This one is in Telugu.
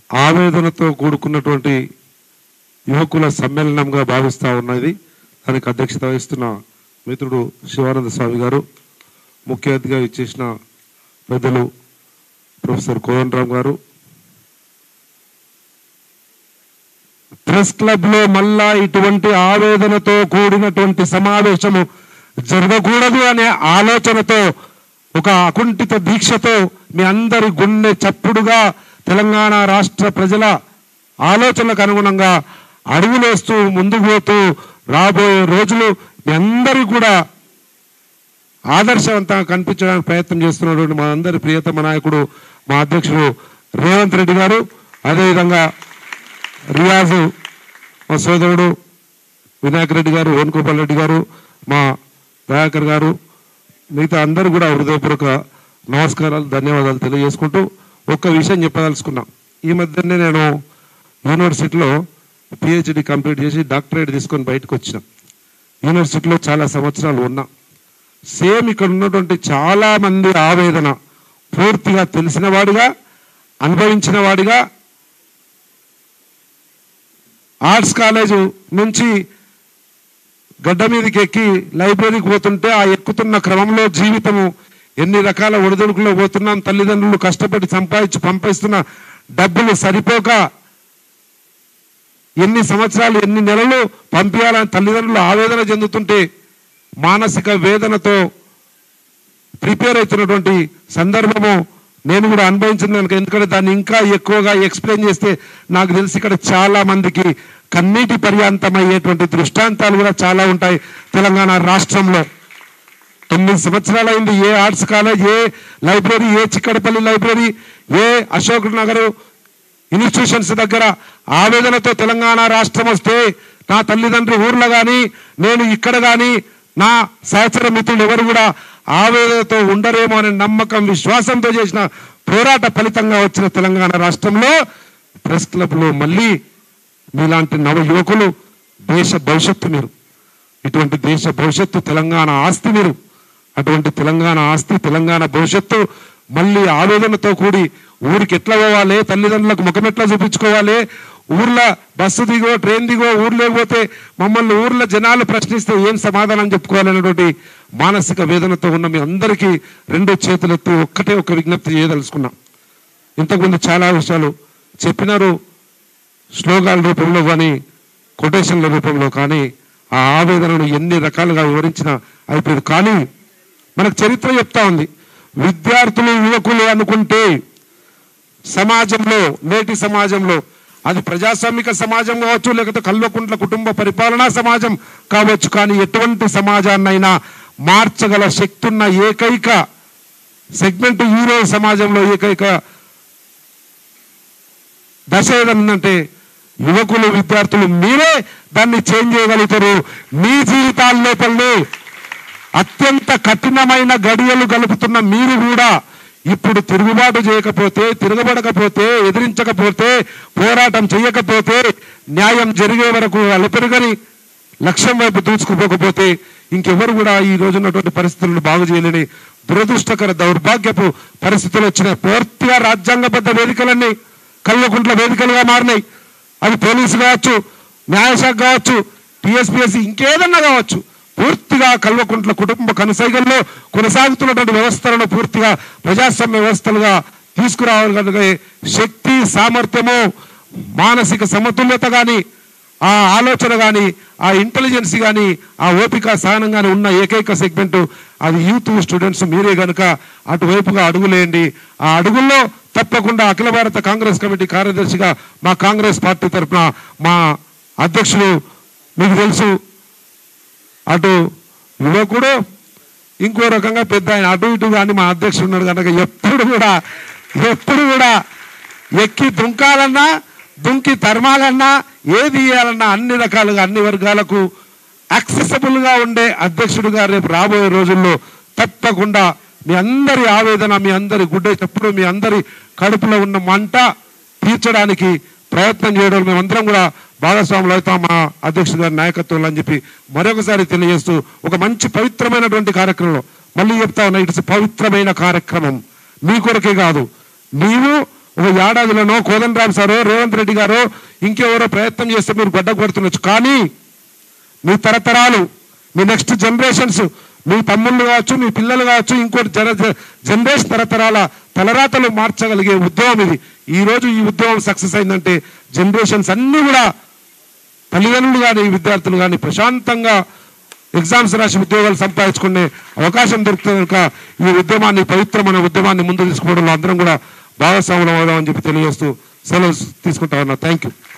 ఆవేదనతో కూడుకున్నటువంటి యువకుల సమ్మేళనంగా భావిస్తూ ఉన్నది దానికి అధ్యక్షత వహిస్తున్న మిత్రుడు శివానంద స్వామి గారు ముఖ్య అతిథిగా ఇచ్చేసిన పెద్దలు ప్రొఫెసర్ కోదన్ రామ్ గారు ప్రెస్ క్లబ్ లో మళ్ళా ఇటువంటి ఆవేదనతో కూడినటువంటి సమావేశము జరగకూడదు అనే ఆలోచనతో ఒక అకుంఠిత దీక్షతో మీ అందరి గుండె చప్పుడుగా తెలంగాణ రాష్ట్ర ప్రజల ఆలోచనలకు అనుగుణంగా అడుగులేస్తూ ముందుకు పోతూ రాబోయే రోజులు మీ అందరికీ కూడా ఆదర్శవంతంగా కనిపించడానికి ప్రయత్నం చేస్తున్నటువంటి మా అందరి ప్రియతమ నాయకుడు మా అధ్యక్షుడు రేవంత్ రెడ్డి గారు అదేవిధంగా రియాజు మా సోదరుడు వినాయక్ రెడ్డి గారు వేణుగోపాల్ రెడ్డి గారు మా దయాకర్ గారు మిగతా అందరూ కూడా హృదయపూర్వక నమస్కారాలు ధన్యవాదాలు తెలియజేసుకుంటూ ఒక్క విషయం చెప్పదలుచుకున్నా ఈ మధ్యనే నేను యూనివర్సిటీలో పిహెచ్డి కంప్లీట్ చేసి డాక్టరేట్ తీసుకొని బయటకు వచ్చిన యూనివర్సిటీలో చాలా సంవత్సరాలు ఉన్నా సేమ్ ఇక్కడ ఉన్నటువంటి చాలా మంది ఆవేదన పూర్తిగా తెలిసిన వాడిగా అనుభవించిన వాడిగా ఆర్ట్స్ కాలేజ్ నుంచి గడ్డ మీదకి ఎక్కి లైబ్రరీకి పోతుంటే ఆ ఎక్కుతున్న క్రమంలో జీవితము ఎన్ని రకాల ఒడిదుడుకులో పోతున్నాం తల్లిదండ్రులు కష్టపడి సంపాదించి పంపిస్తున్న డబ్బులు సరిపోక ఎన్ని సంవత్సరాలు ఎన్ని నెలలు పంపించాలని తల్లిదండ్రులు ఆవేదన చెందుతుంటే మానసిక వేదనతో ప్రిపేర్ అవుతున్నటువంటి సందర్భము నేను కూడా అనుభవించిన కనుక ఎందుకంటే దాన్ని ఇంకా ఎక్కువగా ఎక్స్ప్లెయిన్ చేస్తే నాకు తెలిసి ఇక్కడ చాలా మందికి కన్నీటి పర్యాంతమయ్యేటువంటి దృష్టాంతాలు కూడా చాలా ఉంటాయి తెలంగాణ రాష్ట్రంలో తొమ్మిది సంవత్సరాలు అయింది ఏ ఆర్ట్స్ కాలేజ్ ఏ లైబ్రరీ ఏ చిక్కడపల్లి లైబ్రరీ ఏ అశోక్ నగర్ ఇన్స్టిట్యూషన్స్ దగ్గర ఆవేదనతో తెలంగాణ రాష్ట్రం వస్తే నా తల్లిదండ్రి ఊర్లో కానీ నేను ఇక్కడ కానీ నా సహచర మిత్రులు ఎవరు కూడా ఆవేదనతో ఉండరేమో అనే నమ్మకం విశ్వాసంతో చేసిన పోరాట ఫలితంగా వచ్చిన తెలంగాణ రాష్ట్రంలో ప్రెస్ క్లబ్లో మళ్ళీ మీలాంటి నవ యువకులు దేశ భవిష్యత్తు మీరు ఇటువంటి దేశ భవిష్యత్తు తెలంగాణ ఆస్తి మీరు అటువంటి తెలంగాణ ఆస్తి తెలంగాణ భవిష్యత్తు మళ్ళీ ఆవేదనతో కూడి ఊరికి ఎట్లా పోవాలి తల్లిదండ్రులకు ముఖం ఎట్లా చూపించుకోవాలి ఊర్లో బస్సు దిగో ట్రైన్ దిగో ఊర్లో పోతే మమ్మల్ని ఊర్లో జనాలు ప్రశ్నిస్తే ఏం సమాధానం చెప్పుకోవాలనేటువంటి మానసిక వేదనతో ఉన్న మీ అందరికీ రెండు చేతులెత్తి ఒక్కటే ఒక విజ్ఞప్తి చేయదలుచుకున్నాం ఇంతకుముందు చాలా విషయాలు చెప్పినారు స్లోగాల రూపంలో కానీ కొటేషన్ల రూపంలో కానీ ఆ ఆవేదనను ఎన్ని రకాలుగా వివరించినా అయిపోయింది కానీ మనకు చరిత్ర చెప్తా ఉంది విద్యార్థులు యువకులు అనుకుంటే సమాజంలో నేటి సమాజంలో అది ప్రజాస్వామిక సమాజం కావచ్చు లేకపోతే కల్వకుంట్ల కుటుంబ పరిపాలనా సమాజం కావచ్చు కానీ ఎటువంటి సమాజాన్నైనా మార్చగల శక్తి ఉన్న ఏకైక సెగ్మెంట్ ఈరోజు సమాజంలో ఏకైక దశ ఏదన్నంటే యువకులు విద్యార్థులు మీరే దాన్ని చేంజ్ చేయగలుగుతారు మీ జీవితాల లోపలనే అత్యంత కఠినమైన గడియలు గలుపుతున్న మీరు కూడా ఇప్పుడు తిరుగుబాటు చేయకపోతే తిరగబడకపోతే ఎదిరించకపోతే పోరాటం చేయకపోతే న్యాయం జరిగే వరకు అలపెరుగని లక్ష్యం వైపు దూసుకుపోకపోతే ఇంకెవరు కూడా ఈ రోజు ఉన్నటువంటి పరిస్థితులను బాగు చేయలేని దురదృష్టకర దౌర్భాగ్యపు పరిస్థితులు వచ్చినాయి పూర్తిగా రాజ్యాంగబద్ధ వేదికలన్నీ కల్వకుంట్ల వేదికలుగా మారినాయి అది పోలీసు కావచ్చు న్యాయశాఖ కావచ్చు టిఎస్పిఎస్సి ఇంకేదన్నా కావచ్చు పూర్తిగా కల్వకుంట్ల కుటుంబ కనసైగల్లో కొనసాగుతున్నటువంటి వ్యవస్థలను పూర్తిగా ప్రజాస్వామ్య వ్యవస్థలుగా తీసుకురావగలిగే శక్తి సామర్థ్యము మానసిక సమతుల్యత కానీ ఆ ఆలోచన కానీ ఆ ఇంటెలిజెన్స్ కానీ ఆ ఓపిక సహనం కానీ ఉన్న ఏకైక సెగ్మెంట్ అది యూత్ స్టూడెంట్స్ మీరే గనుక అటువైపుగా అడుగులేయండి ఆ అడుగుల్లో తప్పకుండా అఖిల భారత కాంగ్రెస్ కమిటీ కార్యదర్శిగా మా కాంగ్రెస్ పార్టీ తరఫున మా అధ్యక్షులు మీకు తెలుసు అటు యువకుడు ఇంకో రకంగా పెద్ద ఆయన అటు ఇటు కానీ మా అధ్యక్షుడు ఉన్నాడు కనుక ఎప్పుడు కూడా ఎప్పుడు కూడా ఎక్కి దుంకాలన్నా దుంకి తరమాలన్నా ఏది ఇయ్యాలన్నా అన్ని రకాలుగా అన్ని వర్గాలకు యాక్సెసబుల్గా ఉండే అధ్యక్షుడిగా రేపు రాబోయే రోజుల్లో తప్పకుండా మీ అందరి ఆవేదన మీ అందరి గుడ్డే చెప్పుడు మీ అందరి కడుపులో ఉన్న మంట తీర్చడానికి ప్రయత్నం చేయడం మేమందరం కూడా భాగస్వాములు అవుతాం మా అధ్యక్షుడు గారి నాయకత్వంలో అని చెప్పి మరొకసారి తెలియజేస్తూ ఒక మంచి పవిత్రమైనటువంటి కార్యక్రమంలో మళ్ళీ చెప్తా ఉన్నా ఇట్స్ పవిత్రమైన కార్యక్రమం మీ కొరకే కాదు నీవు ఒక ఏడాదిలోనో కోదండరామ్ సారో రేవంత్ రెడ్డి గారో ఇంకెవరో ప్రయత్నం చేస్తే మీరు గడ్డ కొడుతుండొచ్చు కానీ మీ తరతరాలు మీ నెక్స్ట్ జనరేషన్స్ మీ తమ్ముళ్ళు కావచ్చు మీ పిల్లలు కావచ్చు ఇంకోటి జన జనరేషన్ తరతరాల తలరాతలు మార్చగలిగే ఉద్యమం ఇది ఈ రోజు ఈ ఉద్యమం సక్సెస్ అయిందంటే జనరేషన్స్ అన్నీ కూడా తల్లిదండ్రులు కానీ విద్యార్థులు కానీ ప్రశాంతంగా ఎగ్జామ్స్ రాసి ఉద్యోగాలు సంపాదించుకునే అవకాశం దొరుకుతుంది కనుక ఈ ఉద్యమాన్ని పవిత్రమైన ఉద్యమాన్ని ముందు తీసుకోవడంలో అందరం కూడా భాగస్వాములం అవుదామని చెప్పి తెలియజేస్తూ సెలవు తీసుకుంటా ఉన్నా థ్యాంక్ యూ